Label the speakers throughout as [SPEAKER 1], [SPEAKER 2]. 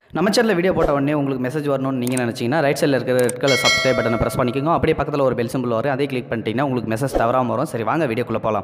[SPEAKER 1] நம்ம சேனலில் வீடியோ போட்ட உடனே உங்களுக்கு மெசேஜ் வரணும்னு நீங்கள் நினச்சிங்கன்னா ரைட் சைடில் இருக்கிற ரெட் கலர் சப்ஸ்கிரைப் பட்டனை ப்ரெஸ் பண்ணிக்கோங்க அப்படியே பக்கத்தில் ஒரு பெல் சிம்பிள் வரும் அதே கிளிக் பண்ணிட்டீங்கன்னா உங்களுக்கு மெசேஜ் தவறாமல் வரும் சரி வாங்க வீடியோக்குள்ளே போகலாம்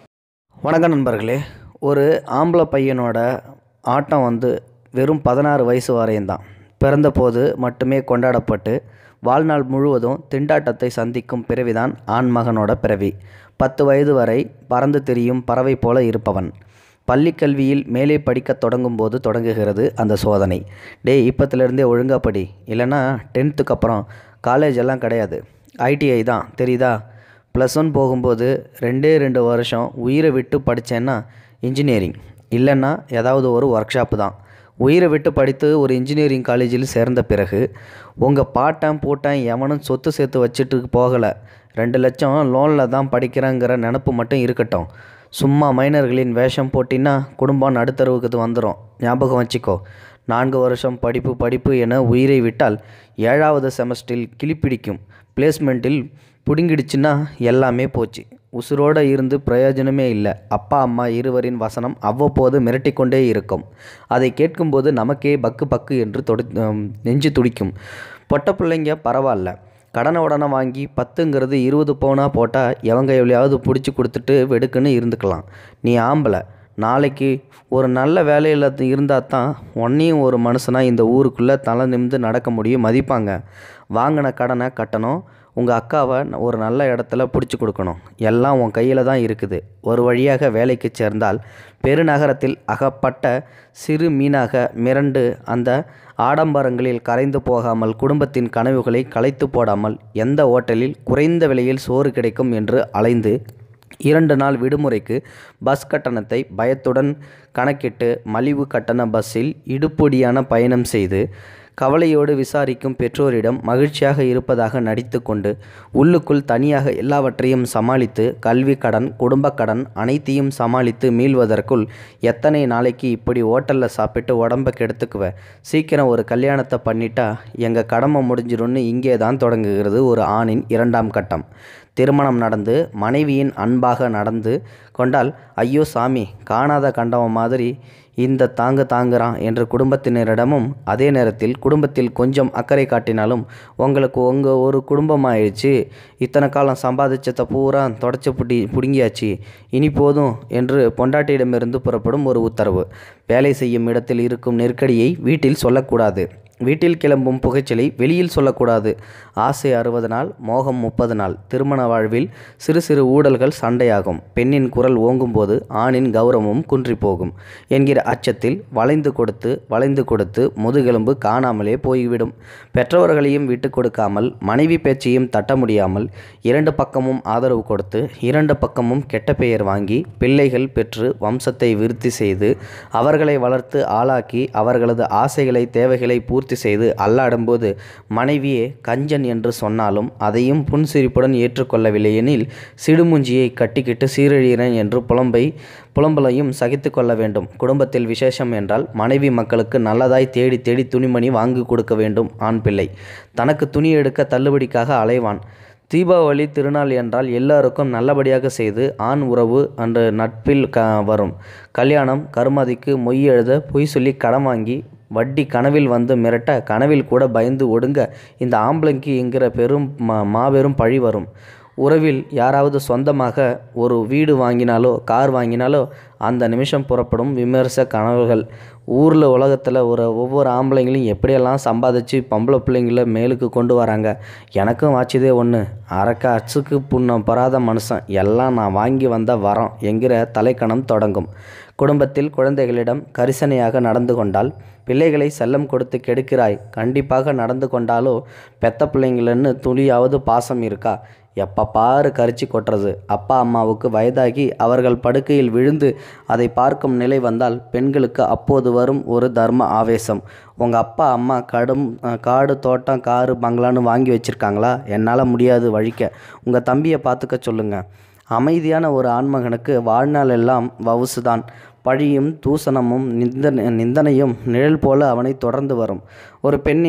[SPEAKER 2] வணக்கம் நண்பர்களே ஒரு ஆம்பளை பையனோட ஆட்டம் வந்து வெறும் பதினாறு வயசு வரையும் தான் பிறந்தபோது மட்டுமே கொண்டாடப்பட்டு வாழ்நாள் முழுவதும் திண்டாட்டத்தை சந்திக்கும் பிறவிதான் ஆண்மகனோட பிறவி பத்து வயது வரை பறந்து திரியும் பறவை போல இருப்பவன் பள்ளிக் கல்வியில் மேலே படிக்கத் தொடங்கும் போது தொடங்குகிறது அந்த சோதனை டேய் இப்பத்துலேருந்தே ஒழுங்கா படி இல்லைன்னா டென்த்துக்கு அப்புறம் காலேஜ் எல்லாம் கிடையாது ஐடிஐ தான் தெரியுதா ப்ளஸ் ஒன் போகும்போது ரெண்டே ரெண்டு வருஷம் உயிரை விட்டு படித்தேன்னா இன்ஜினியரிங் இல்லைன்னா ஏதாவது ஒரு ஒர்க் ஷாப்பு தான் உயிரை விட்டு படித்து ஒரு இன்ஜினியரிங் காலேஜில் சேர்ந்த பிறகு உங்கள் பாட்டன் பூட்டன் எவனும் சொத்து சேர்த்து வச்சுட்டு போகலை ரெண்டு லட்சம் லோனில் தான் படிக்கிறேங்கிற நினப்பு மட்டும் இருக்கட்டும் சும்மா மைனர்களின் வேஷம் போட்டின்னா குடும்பம் நடுத்தருவுக்கு வந்துடும் ஞாபகம் வச்சுக்கோ நான்கு வருஷம் படிப்பு படிப்பு என உயிரை விட்டால் ஏழாவது செமஸ்டரில் கிளிப்பிடிக்கும் பிளேஸ்மெண்ட்டில் பிடுங்கிடுச்சுன்னா எல்லாமே போச்சு உசுரோடு இருந்து பிரயோஜனமே இல்லை அப்பா அம்மா இருவரின் வசனம் அவ்வப்போது மிரட்டிக்கொண்டே இருக்கும் அதை கேட்கும்போது நமக்கே பக்கு பக்கு என்று தொடு ஹம், நெஞ்சு துடிக்கும் பொட்ட பிள்ளைங்க பரவாயில்ல கடனை உடனே வாங்கி பத்துங்கிறது இருபது பவுனாக போட்டால் எவங்க எவ்வளையாவது பிடிச்சி கொடுத்துட்டு வெடுக்குன்னு இருந்துக்கலாம் நீ ஆம்பளை நாளைக்கு ஒரு நல்ல வேலையில் இருந்தால் தான் உன்னையும் ஒரு மனுஷனாக இந்த ஊருக்குள்ளே தலை நிமிந்து நடக்க முடியும் மதிப்பாங்க வாங்கின கடனை கட்டணும் உங்கள் அக்காவை ந- ஒரு நல்ல இடத்துல பிடிச்சி கொடுக்கணும் எல்லாம் உன் கையில் தான் இருக்குது ஒரு வழியாக வேலைக்கு சேர்ந்தால் பெருநகரத்தில் அகப்பட்ட சிறு மீனாக மிரண்டு அந்த ஆடம்பரங்களில் கரைந்து போகாமல் குடும்பத்தின் கனவுகளை களைத்து போடாமல் எந்த ஓட்டலில் குறைந்த விலையில் சோறு கிடைக்கும் என்று அலைந்து இரண்டு நாள் விடுமுறைக்கு பஸ் கட்டணத்தை பயத்துடன் கணக்கிட்டு மலிவு கட்டண பஸ்ஸில் இடுப்பொடியான பயணம் செய்து கவலையோடு விசாரிக்கும் பெற்றோரிடம் மகிழ்ச்சியாக இருப்பதாக நடித்துக்கொண்டு உள்ளுக்குள் தனியாக எல்லாவற்றையும் சமாளித்து கல்வி கடன் குடும்ப கடன் அனைத்தையும் சமாளித்து மீள்வதற்குள் எத்தனை நாளைக்கு இப்படி ஹோட்டலில் சாப்பிட்டு உடம்ப கெடுத்துக்குவேன் சீக்கிரம் ஒரு கல்யாணத்தை பண்ணிட்டா எங்கள் கடமை முடிஞ்சிரும்னு இங்கே தான் தொடங்குகிறது ஒரு ஆணின் இரண்டாம் கட்டம் திருமணம் நடந்து மனைவியின் அன்பாக நடந்து கொண்டால் ஐயோ சாமி காணாத கண்டவன் மாதிரி இந்த தாங்கு தாங்குறான் என்று குடும்பத்தினரிடமும் அதே நேரத்தில் குடும்பத்தில் கொஞ்சம் அக்கறை காட்டினாலும் உங்களுக்கு உங்கள் ஒரு குடும்பம் ஆயிடுச்சு இத்தனை காலம் சம்பாதிச்சதை பூரா தொடச்சி புடி பிடுங்கியாச்சு இனி போதும் என்று பொண்டாட்டியிடமிருந்து புறப்படும் ஒரு உத்தரவு வேலை செய்யும் இடத்தில் இருக்கும் நெருக்கடியை வீட்டில் சொல்லக்கூடாது வீட்டில் கிளம்பும் புகைச்சலை வெளியில் சொல்லக்கூடாது ஆசை அறுபது நாள் மோகம் முப்பது நாள் திருமண வாழ்வில் சிறு சிறு ஊடல்கள் சண்டையாகும் பெண்ணின் குரல் ஓங்கும்போது ஆணின் கௌரவமும் குன்றி போகும் என்கிற அச்சத்தில் வளைந்து கொடுத்து வளைந்து கொடுத்து முதுகெலும்பு காணாமலே போய்விடும் பெற்றவர்களையும் விட்டு கொடுக்காமல் மனைவி பேச்சையும் தட்ட முடியாமல் இரண்டு பக்கமும் ஆதரவு கொடுத்து இரண்டு பக்கமும் கெட்ட பெயர் வாங்கி பிள்ளைகள் பெற்று வம்சத்தை விருத்தி செய்து அவர்களை வளர்த்து ஆளாக்கி அவர்களது ஆசைகளை தேவைகளை பூர்த்தி செய்து அல்லாடும்போது மனைவியே கஞ்சன் என்று சொன்னாலும் அதையும் புன்சிரிப்புடன் ஏற்றுக்கொள்ளவில்லை எனில் சிடுமுஞ்சியை கட்டிக்கிட்டு சீரழிகிறேன் என்று புலம்பை புலம்பலையும் சகித்து கொள்ள வேண்டும் குடும்பத்தில் விசேஷம் என்றால் மனைவி மக்களுக்கு நல்லதாய் தேடி தேடி துணிமணி வாங்கி கொடுக்க வேண்டும் ஆண் பிள்ளை தனக்கு துணி எடுக்க தள்ளுபடிக்காக அலைவான் தீபாவளி திருநாள் என்றால் எல்லாருக்கும் நல்லபடியாக செய்து ஆண் உறவு அன்று நட்பில் க வரும் கல்யாணம் கருமாதிக்கு மொய் எழுத பொய் சொல்லி கடன் வாங்கி வட்டி கனவில் வந்து மிரட்ட கனவில் கூட பயந்து ஒடுங்க இந்த ஆம்பளைக்கு என்கிற பெரும் மா மாபெரும் பழி வரும் உறவில் யாராவது சொந்தமாக ஒரு வீடு வாங்கினாலோ கார் வாங்கினாலோ அந்த நிமிஷம் புறப்படும் விமர்ச கனவுகள் ஊரில் உலகத்தில் ஒரு ஒவ்வொரு ஆம்பளைங்களையும் எப்படியெல்லாம் சம்பாதிச்சு பொம்பளை பிள்ளைங்கள மேலுக்கு கொண்டு வராங்க எனக்கும் வாச்சிதே ஒன்று அரக்க அச்சுக்கு புண்ணம் பராத மனுஷன் எல்லாம் நான் வாங்கி வந்த வரம் என்கிற தலைக்கணம் தொடங்கும் குடும்பத்தில் குழந்தைகளிடம் கரிசனையாக நடந்து கொண்டால் பிள்ளைகளை செல்லம் கொடுத்து கெடுக்கிறாய் கண்டிப்பாக நடந்து கொண்டாலோ பெத்த பிள்ளைங்களன்னு துளியாவது பாசம் இருக்கா எப்போ பாரு கரிச்சி கொட்டுறது அப்பா அம்மாவுக்கு வயதாகி அவர்கள் படுக்கையில் விழுந்து அதை பார்க்கும் நிலை வந்தால் பெண்களுக்கு அப்போது வரும் ஒரு தர்ம ஆவேசம் உங்கள் அப்பா அம்மா கடும் அஹ், காடு தோட்டம் காரு பங்களான்னு வாங்கி வச்சுருக்காங்களா என்னால் முடியாது வழிக்க உங்கள் தம்பியை பார்த்துக்க சொல்லுங்கள் அமைதியான ஒரு ஆண்மகனுக்கு வாழ்நாள் எல்லாம் வவுசுதான் பழியும் தூசணமும் நிந்தன நிந்தனையும் நிழல் போல அவனை தொடர்ந்து வரும் ஒரு பெண்ணின்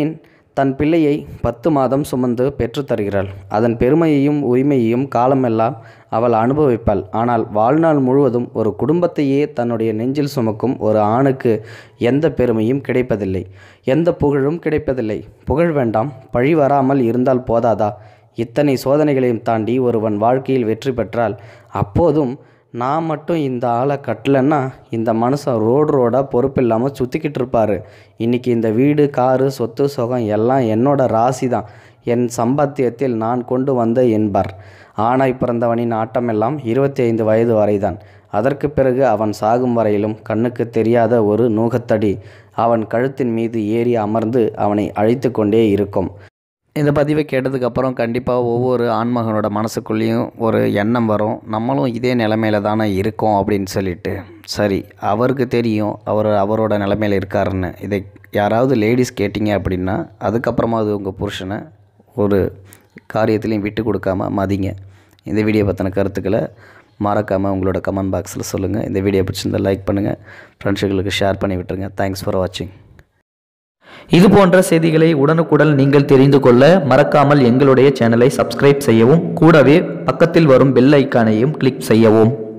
[SPEAKER 2] தன் பிள்ளையை பத்து மாதம் சுமந்து பெற்றுத் தருகிறாள் அதன் பெருமையையும் உரிமையையும் காலமெல்லாம் அவள் அனுபவிப்பாள் ஆனால் வாழ்நாள் முழுவதும் ஒரு குடும்பத்தையே தன்னுடைய நெஞ்சில் சுமக்கும் ஒரு ஆணுக்கு எந்த பெருமையும் கிடைப்பதில்லை எந்த புகழும் கிடைப்பதில்லை புகழ் வேண்டாம் பழி வராமல் இருந்தால் போதாதா இத்தனை சோதனைகளையும் தாண்டி ஒருவன் வாழ்க்கையில் வெற்றி பெற்றால் அப்போதும் நான் மட்டும் இந்த ஆளை கட்டலைன்னா இந்த மனுஷன் ரோடு ரோடாக பொறுப்பு இல்லாமல் சுற்றிக்கிட்டு இருப்பார் இன்றைக்கி இந்த வீடு காரு சொத்து சுகம் எல்லாம் என்னோட ராசி தான் என் சம்பாத்தியத்தில் நான் கொண்டு வந்த என்பார் ஆணாய் பிறந்தவனின் ஆட்டமெல்லாம் இருபத்தி ஐந்து வயது வரைதான் அதற்கு பிறகு அவன் சாகும் வரையிலும் கண்ணுக்கு தெரியாத ஒரு நூகத்தடி அவன் கழுத்தின் மீது ஏறி அமர்ந்து அவனை அழைத்து கொண்டே இருக்கும்
[SPEAKER 1] இந்த பதிவை கேட்டதுக்கப்புறம் கண்டிப்பாக ஒவ்வொரு ஆண்மகனோட மனசுக்குள்ளேயும் ஒரு எண்ணம் வரும் நம்மளும் இதே நிலமையில தானே இருக்கோம் அப்படின்னு சொல்லிட்டு சரி அவருக்கு தெரியும் அவர் அவரோட நிலமையில இருக்காருன்னு இதை யாராவது லேடிஸ் கேட்டிங்க அப்படின்னா அதுக்கப்புறமா அது உங்கள் புருஷனை ஒரு காரியத்திலையும் விட்டு கொடுக்காம மதிங்க இந்த வீடியோ பற்றின கருத்துக்களை மறக்காமல் உங்களோட கமெண்ட் பாக்ஸில் சொல்லுங்கள் இந்த வீடியோ பிடிச்சிருந்தால் லைக் பண்ணுங்கள் ஃப்ரெண்ட்ஸுகளுக்கு ஷேர் பண்ணி விட்டுருங்க தேங்க்ஸ் ஃபார் வாட்சிங்
[SPEAKER 3] இது போன்ற செய்திகளை உடனுக்குடன் நீங்கள் தெரிந்து கொள்ள மறக்காமல் எங்களுடைய சேனலை சப்ஸ்கிரைப் செய்யவும் கூடவே பக்கத்தில் வரும் பெல் ஐக்கானையும் கிளிக் செய்யவும்